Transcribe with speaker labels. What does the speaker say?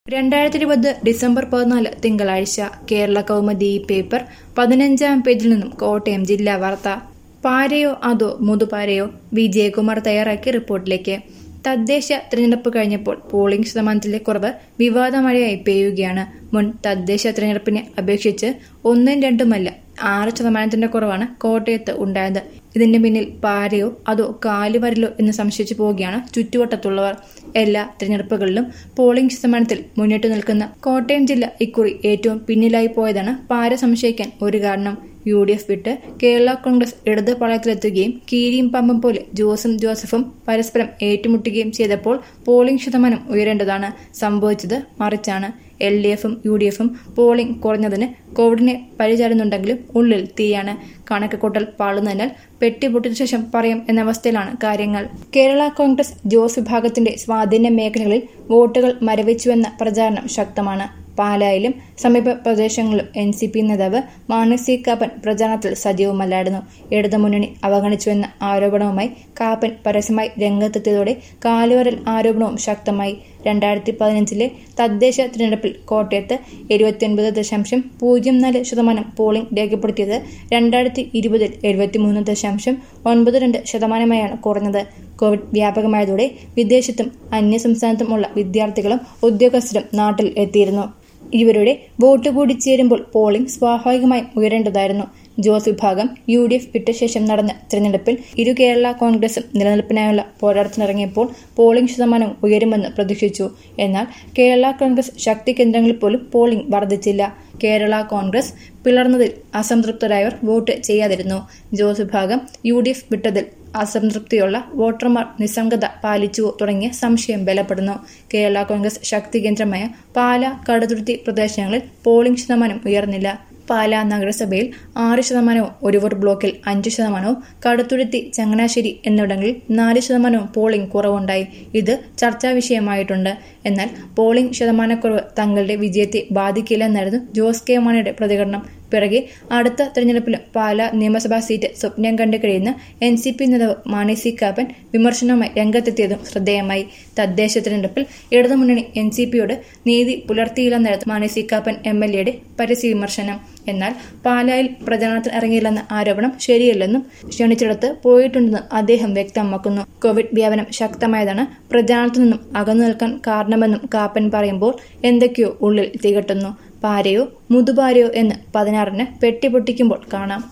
Speaker 1: രണ്ടായിരത്തി ഇരുപത് ഡിസംബർ പതിനാല് തിങ്കളാഴ്ച കേരള കൗമുദി പേപ്പർ പതിനഞ്ചാം പേജിൽ നിന്നും കോട്ടയം ജില്ലാ വാർത്ത പാരയോ അതോ മുതുപാരയോ വിജയകുമാർ തയ്യാറാക്കിയ റിപ്പോർട്ടിലേക്ക് തദ്ദേശ തിരഞ്ഞെടുപ്പ് കഴിഞ്ഞപ്പോൾ പോളിംഗ് ശതമാനത്തിലെ കുറവ് വിവാദമഴയായി പെയ്യുകയാണ് മുൻ തദ്ദേശ തിരഞ്ഞെടുപ്പിനെ അപേക്ഷിച്ച് ഒന്നും രണ്ടുമല്ല ആറ് ശതമാനത്തിന്റെ കുറവാണ് കോട്ടയത്ത് ഉണ്ടായത് ഇതിന്റെ പിന്നിൽ പാരയോ അതോ കാലുവരലോ എന്ന് സംശയിച്ചു പോവുകയാണ് ചുറ്റുവട്ടത്തുള്ളവർ എല്ലാ തിരഞ്ഞെടുപ്പുകളിലും പോളിംഗ് ശതമാനത്തിൽ മുന്നിട്ട് നിൽക്കുന്ന കോട്ടയം ജില്ല ഇക്കുറി ഏറ്റവും പിന്നിലായി പോയതാണ് പാര സംശയിക്കാൻ ഒരു കാരണം യു ഡി എഫ് വിട്ട് കേരള കോൺഗ്രസ് ഇടത് പാളയത്തിലെത്തുകയും കീരിയും പമ്പും പോലെ ജോസും ജോസഫും പരസ്പരം ഏറ്റുമുട്ടുകയും ചെയ്തപ്പോൾ പോളിംഗ് ശതമാനം ഉയരേണ്ടതാണ് സംഭവിച്ചത് മറിച്ചാണ് എൽ ഡി എഫും യു ഡി എഫും പോളിംഗ് കുറഞ്ഞതിന് കോവിഡിനെ പരിചാരുന്നുണ്ടെങ്കിലും ഉള്ളിൽ തീയാണ് കണക്ക് കൂട്ടൽ പാളുന്നതിനാൽ പെട്ടി പൊട്ടിച്ച ശേഷം പറയാം എന്ന അവസ്ഥയിലാണ് കാര്യങ്ങൾ കേരള കോൺഗ്രസ് ജോസ് വിഭാഗത്തിന്റെ സ്വാധീന മേഖലകളിൽ വോട്ടുകൾ മരവിച്ചുവെന്ന പ്രചാരണം ശക്തമാണ് പാലായിലും സമീപ പ്രദേശങ്ങളിലും എൻ സി പി നേതാവ് മാണി സി കാപ്പൻ പ്രചാരണത്തിൽ സജീവമല്ലായിരുന്നു ഇടതുമുന്നണി അവഗണിച്ചുവെന്ന ആരോപണവുമായി കാപ്പൻ പരസ്യമായി രംഗത്തെത്തിയതോടെ കാലുവരൽ ആരോപണവും ശക്തമായി രണ്ടായിരത്തി പതിനഞ്ചിലെ തദ്ദേശ തിരഞ്ഞെടുപ്പിൽ കോട്ടയത്ത് ഇരുപത്തിയൊൻപത് ദശാംശം പൂജ്യം നാല് ശതമാനം പോളിംഗ് രേഖപ്പെടുത്തിയത് രണ്ടായിരത്തി ഇരുപതിൽ എഴുപത്തിമൂന്ന് ദശാംശം ഒൻപത് രണ്ട് ശതമാനമായാണ് കുറഞ്ഞത് കോവിഡ് വ്യാപകമായതോടെ വിദേശത്തും അന്യസംസ്ഥാനത്തും ഉള്ള വിദ്യാർത്ഥികളും ഉദ്യോഗസ്ഥരും നാട്ടിൽ എത്തിയിരുന്നു ഇവരുടെ വോട്ട് കൂടി ചേരുമ്പോൾ പോളിംഗ് സ്വാഭാവികമായും ഉയരേണ്ടതായിരുന്നു ജോസ് വിഭാഗം യു ഡി എഫ് വിട്ട ശേഷം നടന്ന തിരഞ്ഞെടുപ്പിൽ ഇരു കേരള കോൺഗ്രസും നിലനിൽപ്പിനായുള്ള പോരാട്ടത്തിനിറങ്ങിയപ്പോൾ പോളിംഗ് ശതമാനം ഉയരുമെന്ന് പ്രതീക്ഷിച്ചു എന്നാൽ കേരള കോൺഗ്രസ് ശക്തി കേന്ദ്രങ്ങളിൽ പോലും പോളിംഗ് വർദ്ധിച്ചില്ല കേരള കോൺഗ്രസ് പിളർന്നതിൽ അസംതൃപ്തരായവർ വോട്ട് ചെയ്യാതിരുന്നു ജോസ് വിഭാഗം യു ഡി എഫ് വിട്ടതിൽ അസംതൃപ്തിയുള്ള വോട്ടർമാർ നിസ്സംഗത പാലിച്ചുവോ തുടങ്ങിയ സംശയം ബലപ്പെടുന്നു കേരള കോൺഗ്രസ് ശക്തി കേന്ദ്രമായ പാല കടുതുരുത്തി പ്രദേശങ്ങളിൽ പോളിംഗ് ശതമാനം ഉയർന്നില്ല പാലാ നഗരസഭയിൽ ആറ് ശതമാനവും ഒരു വോട്ട് ബ്ലോക്കിൽ അഞ്ച് ശതമാനവും കടുത്തുരുത്തി ചങ്ങനാശ്ശേരി എന്നിവിടങ്ങളിൽ നാല് ശതമാനവും പോളിംഗ് കുറവുണ്ടായി ഇത് ചർച്ചാ വിഷയമായിട്ടുണ്ട് എന്നാൽ പോളിംഗ് ശതമാനക്കുറവ് തങ്ങളുടെ വിജയത്തെ ബാധിക്കില്ലെന്നായിരുന്നു ജോസ് കെ മാണിയുടെ പ്രതികരണം പിറകെ അടുത്ത തെരഞ്ഞെടുപ്പിലും പാലാ നിയമസഭാ സീറ്റ് സ്വപ്നം കണ്ടു കഴിയുന്ന എൻ സി പി നേതാവ് മാണി സി കാപ്പൻ വിമർശനവുമായി രംഗത്തെത്തിയതും ശ്രദ്ധേയമായി തദ്ദേശ തെരഞ്ഞെടുപ്പിൽ ഇടതുമുന്നണി എൻ സി പിയോട് നീതി പുലർത്തിയില്ലെന്നായിരുന്നു Mani C Kappan M L എയുടെ പരസ്യ വിമർശനം എന്നാൽ പാലായിൽ പ്രചാരണത്തിന് ഇറങ്ങിയില്ലെന്ന ആരോപണം ശരിയല്ലെന്നും ക്ഷണിച്ചിടത്ത് പോയിട്ടുണ്ടെന്നും അദ്ദേഹം വ്യക്തമാക്കുന്നു കോവിഡ് വ്യാപനം ശക്തമായതാണ് പ്രചാരണത്തിൽ നിന്നും അകന്നു നിൽക്കാൻ കാരണമെന്നും കാപ്പൻ പറയുമ്പോൾ എന്തൊക്കെയോ ഉള്ളിൽ തികട്ടുന്നു പാരയോ മുതുപാരയോ എന്ന് പതിനാറിന് പെട്ടി പൊട്ടിക്കുമ്പോൾ കാണാം